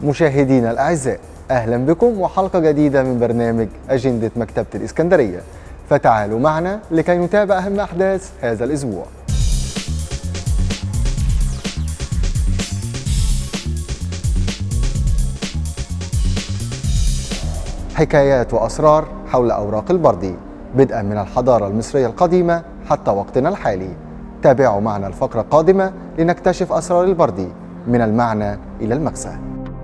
مشاهدينا الأعزاء أهلا بكم وحلقة جديدة من برنامج أجندة مكتبة الإسكندرية فتعالوا معنا لكي نتابع أهم أحداث هذا الأسبوع حكايات وأسرار حول أوراق البردي بدءا من الحضارة المصرية القديمة حتى وقتنا الحالي تابعوا معنا الفقرة القادمة لنكتشف أسرار البردي من المعنى إلى المغزى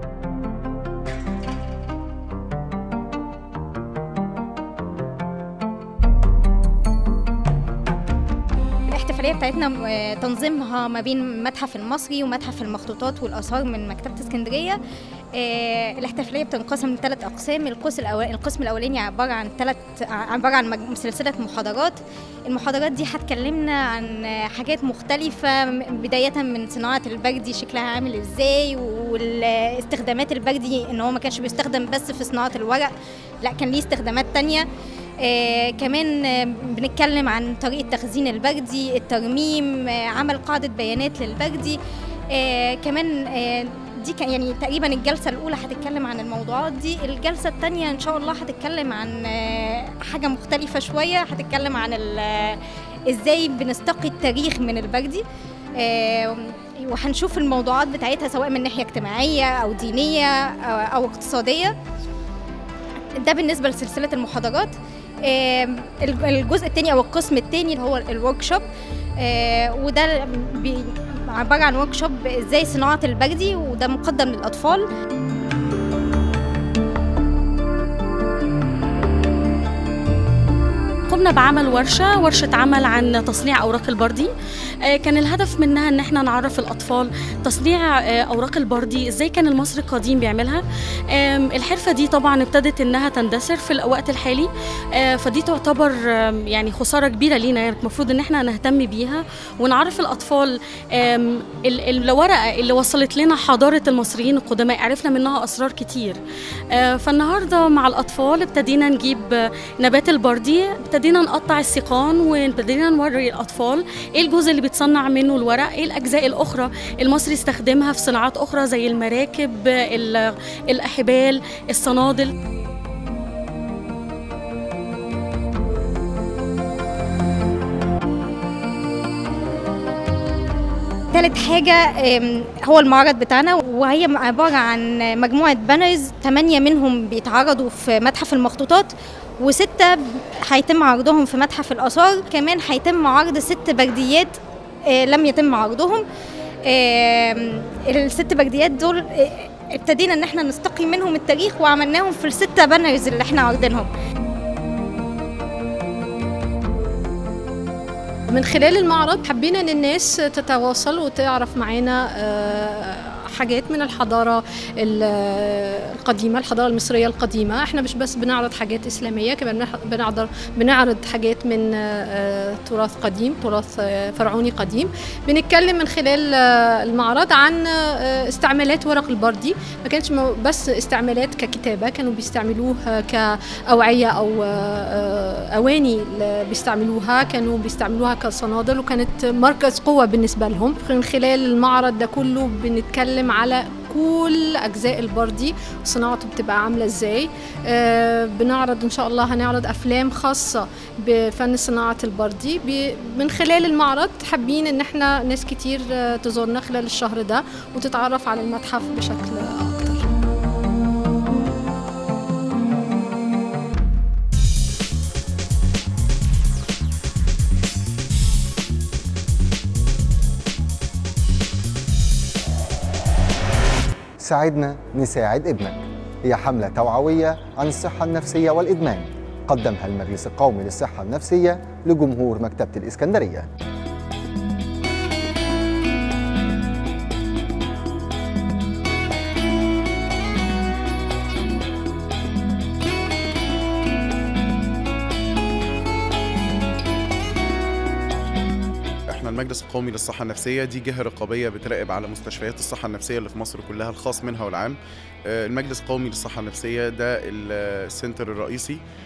الاحتفاليه بتاعتنا آه، تنظيمها ما بين المتحف المصري ومتحف المخطوطات والاثار من مكتبه اسكندريه آه، الاحتفاليه بتنقسم لثلاث اقسام القسم الأول القسم الاولاني عباره عن ثلاث عباره عن مج- سلسله محاضرات المحاضرات دي هتكلمنا عن آه، حاجات مختلفه م- بدايه من صناعه البردي شكلها عامل ازاي واستخدامات البردي ان هو ما كانش بيستخدم بس في صناعه الورق لا كان ليه استخدامات تانية آه كمان آه بنتكلم عن طريقة تخزين البردي الترميم آه عمل قاعدة بيانات للبردي آه كمان آه دي كان يعني تقريبا الجلسة الأولى هتتكلم عن الموضوعات دي الجلسة الثانية إن شاء الله هتتكلم عن آه حاجة مختلفة شوية هتتكلم عن ال- آه، إزاي بنستقي التاريخ من البردي آه وهنشوف الموضوعات بتاعتها سواء من ناحية اجتماعية أو دينية أو, أو اقتصادية ده بالنسبة لسلسلة المحاضرات آم، الجزء الثاني او القسم الثاني اللي هو الورك شوب وده بي- عباره عن ورك شوب ازاي صناعه البردي وده مقدم للاطفال قمنا بعمل ورشة ورشة عمل عن تصنيع أوراق البردي آه، كان الهدف منها إن احنا نعرف الأطفال تصنيع آه، أوراق البردي إزاي كان المصري القديم بيعملها آم، الحرفة دي طبعا ابتدت إنها تندثر في الوقت الحالي آه، فدي تعتبر آم، يعني خسارة كبيرة لينا يعني المفروض إن احنا نهتم بيها ونعرف الأطفال آم، ال- الورقة اللي وصلت لنا حضارة المصريين القدماء عرفنا منها أسرار كتير آه، فالنهاردة مع الأطفال ابتدينا نجيب آه، نبات البردي ابتدينا نقطع السيقان وابتدينا نوري الاطفال ايه الجزء اللي بيتصنع منه الورق ايه الاجزاء الاخرى المصري استخدمها في صناعات اخرى زي المراكب ال- الاحبال الصنادل ثالث حاجة آم، هو المعرض بتاعنا وهي عبارة عن مجموعة بانرز ثمانية منهم بيتعرضوا في متحف المخطوطات وستة هيتم عرضهم في متحف الآثار كمان هيتم عرض ست برديات آه، لم يتم عرضهم آم، الست برديات دول آه، ابتدينا ان احنا نستقي منهم التاريخ وعملناهم في الستة بانرز اللي احنا عارضينهم من خلال المعرض حبينا ان الناس تتواصل وتعرف معانا آه، حاجات من الحضاره ال- القديمه الحضاره المصريه القديمه احنا مش بس بنعرض حاجات اسلاميه كمان بنح- بنعرض بنعرض حاجات من آه، تراث قديم تراث آه، فرعوني قديم بنتكلم من خلال آه، المعرض عن آه، استعمالات ورق البردي ما كانش مو- بس استعمالات ككتابه كانوا بيستعملوها كاوعيه او آه، آه، اواني ل- بيستعملوها كانوا بيستعملوها كصنادل وكانت مركز قوه بالنسبه لهم من خلال المعرض ده كله بنتكلم على كل اجزاء البردي صناعته بتبقى عامله ازاي آه بنعرض ان شاء الله هنعرض افلام خاصه بفن صناعه البردي ب- من خلال المعرض حابين ان احنا ناس كتير آه، تزورنا خلال الشهر ده وتتعرف على المتحف بشكل اكتر ساعدنا نساعد ابنك هي حملة توعوية عن الصحة النفسية والإدمان قدمها المجلس القومي للصحة النفسية لجمهور مكتبة الإسكندرية احنا المجلس القومي للصحة النفسية دي جهة رقابية بتراقب على مستشفيات الصحة النفسية اللي في مصر كلها الخاص منها والعام آه، المجلس القومي للصحة النفسية ده السنتر الرئيسي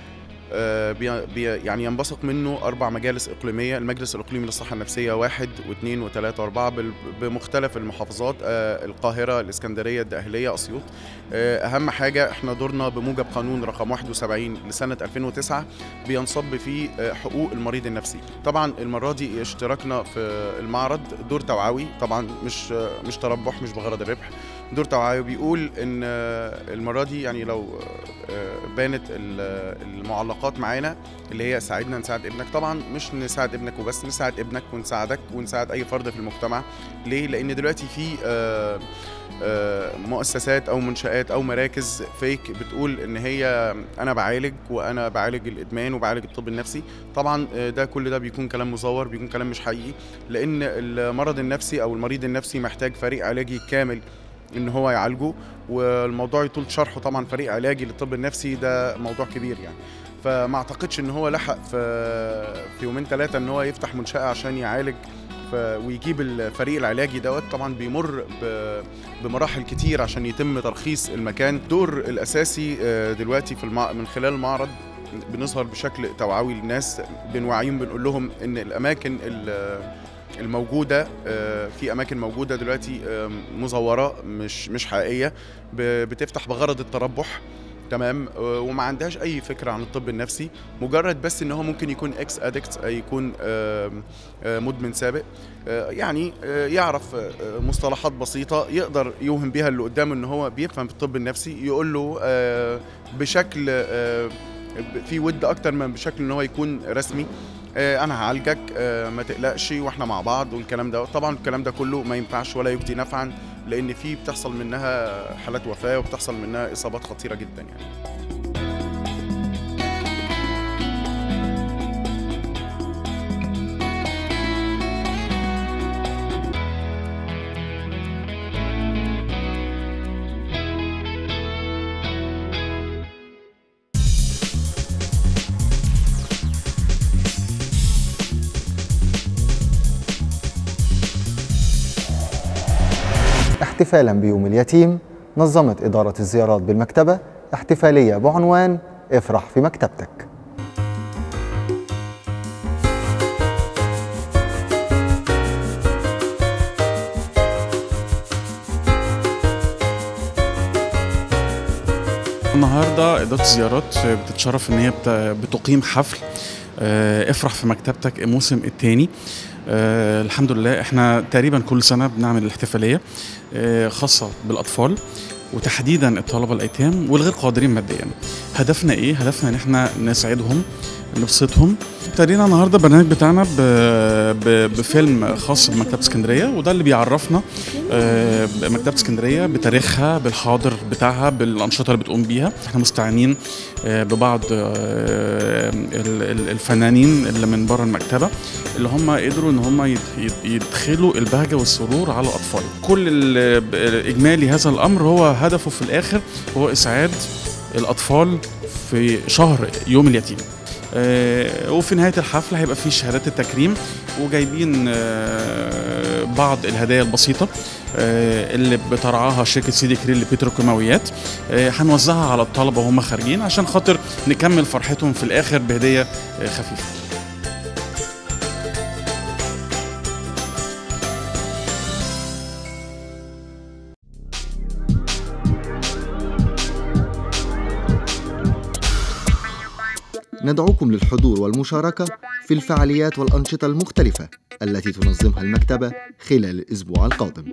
آه، بي بي يعني ينبثق منه أربع مجالس إقليمية المجلس الإقليمي للصحة النفسية واحد واثنين وثلاثة وأربعة بال- بمختلف المحافظات آه، القاهرة الإسكندرية الدقهلية أسيوط آه، أهم حاجة إحنا دورنا بموجب قانون رقم 71 لسنة 2009 بينصب فيه آه، حقوق المريض النفسي طبعا المرة دي اشتراكنا في المعرض دور توعوي طبعا مش آه، مش تربح مش بغرض الربح دور توعوي بيقول ان آه، المره دي يعني لو آه، بانت ال- المعلقات معانا اللي هي ساعدنا نساعد ابنك طبعا مش نساعد ابنك وبس نساعد ابنك ونساعدك ونساعد اي فرد في المجتمع ليه لان دلوقتي في آه، آه، مؤسسات او منشات او مراكز فيك بتقول ان هي انا بعالج وانا بعالج الادمان وبعالج الطب النفسي طبعا آه، ده كل ده بيكون كلام مزور بيكون كلام مش حقيقي لان المرض النفسي او المريض النفسي محتاج فريق علاجي كامل ان هو يعالجه والموضوع يطول شرحه طبعا فريق علاجي للطب النفسي ده موضوع كبير يعني فما اعتقدش ان هو لحق في في يومين ثلاثه ان هو يفتح منشاه عشان يعالج ف- ويجيب الفريق العلاجي دوت طبعا بيمر ب- بمراحل كتير عشان يتم ترخيص المكان الدور الاساسي آه، دلوقتي في المع... من خلال المعرض بنظهر بشكل توعوي للناس بنوعيهم بنقول لهم ان الاماكن ال- الموجوده آه، في اماكن موجوده دلوقتي آه، مزوره مش مش حقيقيه ب- بتفتح بغرض التربح تمام آه، وما عندهاش اي فكره عن الطب النفسي مجرد بس ان هو ممكن يكون اكس ادكت اي يكون آم، آه، مدمن سابق آه، يعني آه، يعرف آه، مصطلحات بسيطه يقدر يوهم بيها اللي قدامه ان هو بيفهم في الطب النفسي يقول له آه، بشكل آه، في ود اكتر من بشكل ان هو يكون رسمي آه، انا هعالجك آه، ما تقلقش واحنا مع بعض والكلام ده طبعا الكلام ده كله ما ينفعش ولا يجدي نفعا لان في بتحصل منها حالات وفاه وبتحصل منها اصابات خطيره جدا يعني احتفالا بيوم اليتيم نظمت إدارة الزيارات بالمكتبة احتفالية بعنوان افرح في مكتبتك النهارده اداره الزيارات بتتشرف ان هي بت- بتقيم حفل آه، افرح في مكتبتك الموسم الثاني الحمد لله احنا تقريبا كل سنه بنعمل الاحتفاليه آه، خاصه بالاطفال وتحديدا الطلبه الايتام والغير قادرين ماديا هدفنا ايه هدفنا ان احنا نساعدهم نبسطهم ابتدينا النهارده البرنامج بتاعنا ب... ب... بفيلم خاص بمكتبه اسكندريه وده اللي بيعرفنا آه، مكتبه اسكندريه بتاريخها بالحاضر بتاعها بالانشطه اللي بتقوم بيها احنا مستعينين آه، ببعض آه، ال- ال- الفنانين اللي من بره المكتبه اللي هم قدروا ان هم يد- يد- يدخلوا البهجه والسرور على الاطفال كل ال- ب- اجمالي هذا الامر هو هدفه في الاخر هو اسعاد الاطفال في شهر يوم اليتيم آه، وفي نهايه الحفله هيبقى في شهادات التكريم وجايبين آه، بعض الهدايا البسيطه آه، اللي بترعاها شركه سيدي كريل للبتروكيماويات آه، هنوزعها على الطلبه وهم خارجين عشان خاطر نكمل فرحتهم في الاخر بهديه آه، خفيفه ندعوكم للحضور والمشاركة في الفعاليات والأنشطة المختلفة التي تنظمها المكتبة خلال الأسبوع القادم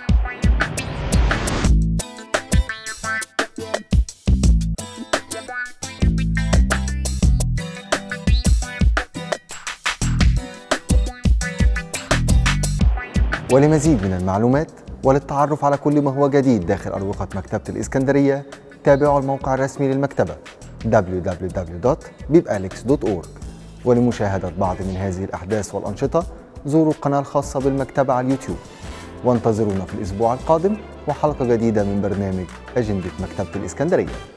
ولمزيد من المعلومات وللتعرف على كل ما هو جديد داخل أروقة مكتبة الإسكندرية تابعوا الموقع الرسمي للمكتبة www.bibalex.org ولمشاهدة بعض من هذه الأحداث والأنشطة زوروا القناة الخاصة بالمكتبة على اليوتيوب وانتظرونا في الأسبوع القادم وحلقة جديدة من برنامج أجندة مكتبة الإسكندرية